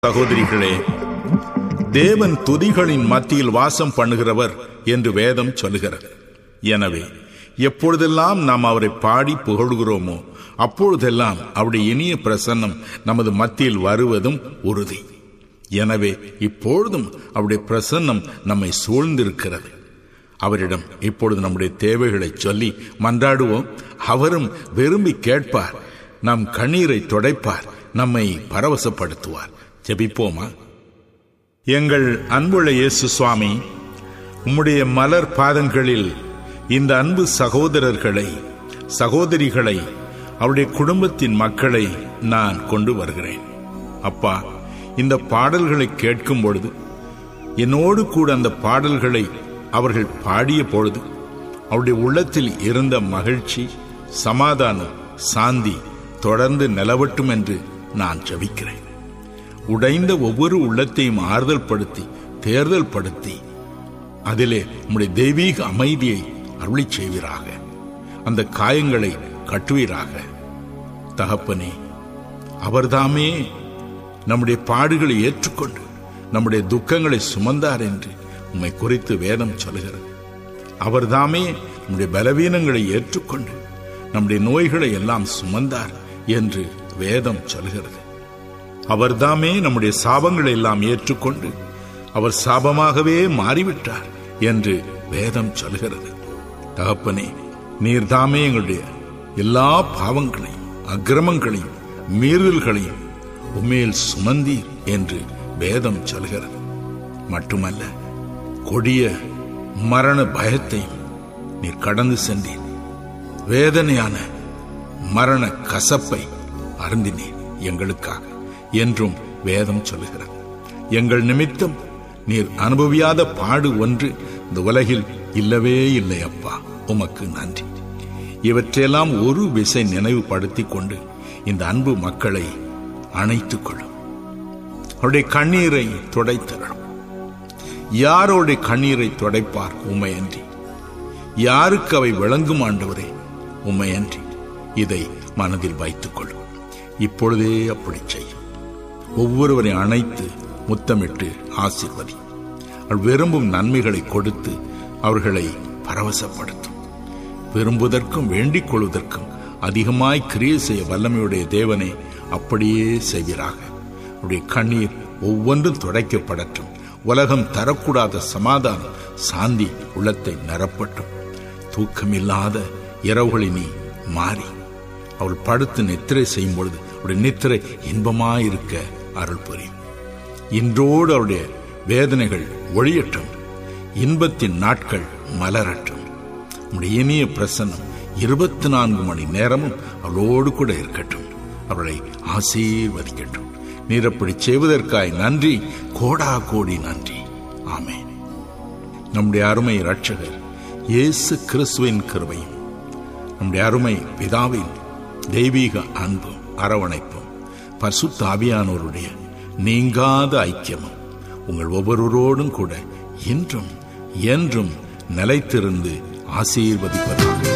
சகோதரிகளே தேவன் துதிகளின் மத்தியில் வாசம் பண்ணுகிறவர் என்று வேதம் சொல்லுகிறது எனவே எப்பொழுதெல்லாம் நாம் அவரை பாடி புகழ்கிறோமோ அப்பொழுதெல்லாம் அவருடைய இனிய பிரசன்னம் நமது மத்தியில் வருவதும் உறுதி எனவே இப்பொழுதும் அவருடைய பிரசன்னம் நம்மை சூழ்ந்திருக்கிறது அவரிடம் இப்பொழுது நம்முடைய தேவைகளை சொல்லி மன்றாடுவோம் அவரும் விரும்பி கேட்பார் நம் கண்ணீரை துடைப்பார் நம்மை பரவசப்படுத்துவார் ஜெபிப்போமா எங்கள் அன்புள்ள இயேசு சுவாமி உம்முடைய மலர் பாதங்களில் இந்த அன்பு சகோதரர்களை சகோதரிகளை அவருடைய குடும்பத்தின் மக்களை நான் கொண்டு வருகிறேன் அப்பா இந்த பாடல்களை கேட்கும் பொழுது என்னோடு கூட அந்த பாடல்களை அவர்கள் பாடிய பொழுது அவருடைய உள்ளத்தில் இருந்த மகிழ்ச்சி சமாதானம் சாந்தி தொடர்ந்து நிலவட்டும் என்று நான் ஜபிக்கிறேன் உடைந்த ஒவ்வொரு உள்ளத்தையும் ஆறுதல் படுத்தி தேர்தல் படுத்தி அதிலே உம்முடைய தெய்வீக அமைதியை அருளி செய்வீராக அந்த காயங்களை கட்டுவீராக தகப்பனே அவர்தாமே நம்முடைய பாடுகளை ஏற்றுக்கொண்டு நம்முடைய துக்கங்களை சுமந்தார் என்று உம்மை குறித்து வேதம் சொல்கிறது அவர்தாமே நம்முடைய பலவீனங்களை ஏற்றுக்கொண்டு நம்முடைய நோய்களை எல்லாம் சுமந்தார் என்று வேதம் சொல்கிறது அவர்தாமே நம்முடைய சாபங்களை எல்லாம் ஏற்றுக்கொண்டு அவர் சாபமாகவே மாறிவிட்டார் என்று வேதம் சொல்கிறது தகப்பனே நீர்தாமே எங்களுடைய எல்லா பாவங்களையும் அக்கிரமங்களையும் மீறுதல்களையும் உமேல் சுமந்தீர் என்று வேதம் சொல்கிறது மட்டுமல்ல கொடிய மரண பயத்தையும் நீர் கடந்து சென்றீர் வேதனையான மரண கசப்பை அருந்தினீர் எங்களுக்காக என்றும் வேதம் சொல்லுகிறது எங்கள் நிமித்தம் நீர் அனுபவியாத பாடு ஒன்று இந்த உலகில் இல்லவே இல்லை அப்பா உமக்கு நன்றி இவற்றையெல்லாம் ஒரு விசை நினைவுபடுத்திக் கொண்டு இந்த அன்பு மக்களை அணைத்துக் கொள்ளும் அவருடைய கண்ணீரை துடைத்தரும் யாரோடைய கண்ணீரை துடைப்பார் உமையன்றி யாருக்கு அவை விளங்கும் ஆண்டவரே உமையன்றி இதை மனதில் வைத்துக் கொள்ளும் இப்பொழுதே அப்படி செய்யும் ஒவ்வொருவரை அணைத்து முத்தமிட்டு ஆசிர்வதி அவள் விரும்பும் நன்மைகளை கொடுத்து அவர்களை பரவசப்படுத்தும் விரும்புவதற்கும் வேண்டிக் கொள்வதற்கும் அதிகமாய் கிரியை செய்ய வல்லமையுடைய தேவனை அப்படியே செய்வீராக அவருடைய கண்ணீர் ஒவ்வொன்றும் துடைக்கப்படட்டும் உலகம் தரக்கூடாத சமாதானம் சாந்தி உள்ளத்தை நிரப்பட்டும் தூக்கமில்லாத இரவுகளை நீ மாறி அவள் படுத்து நித்திரை செய்யும் பொழுது அவருடைய நித்திரை இன்பமாயிருக்க அருள் புரியும் இன்றோடு அவருடைய வேதனைகள் ஒழியட்டும் இன்பத்தின் நாட்கள் மலரட்டும் உடைய இனிய பிரசன்னம் இருபத்தி நான்கு மணி நேரமும் அவளோடு கூட இருக்கட்டும் அவளை ஆசீர்வதிக்கட்டும் நீர் அப்படி செய்வதற்காய் நன்றி கோடா கோடி நன்றி ஆமே நம்முடைய அருமை ரட்சகர் இயேசு கிறிஸ்துவின் கிருபையும் நம்முடைய அருமை பிதாவின் தெய்வீக அன்பும் அரவணைப்பும் பரிசுத்த ஆவியானோருடைய நீங்காத ஐக்கியமும் உங்கள் ஒவ்வொருவரோடும் கூட இன்றும் என்றும் நிலைத்திருந்து ஆசீர்வதிப்பதாக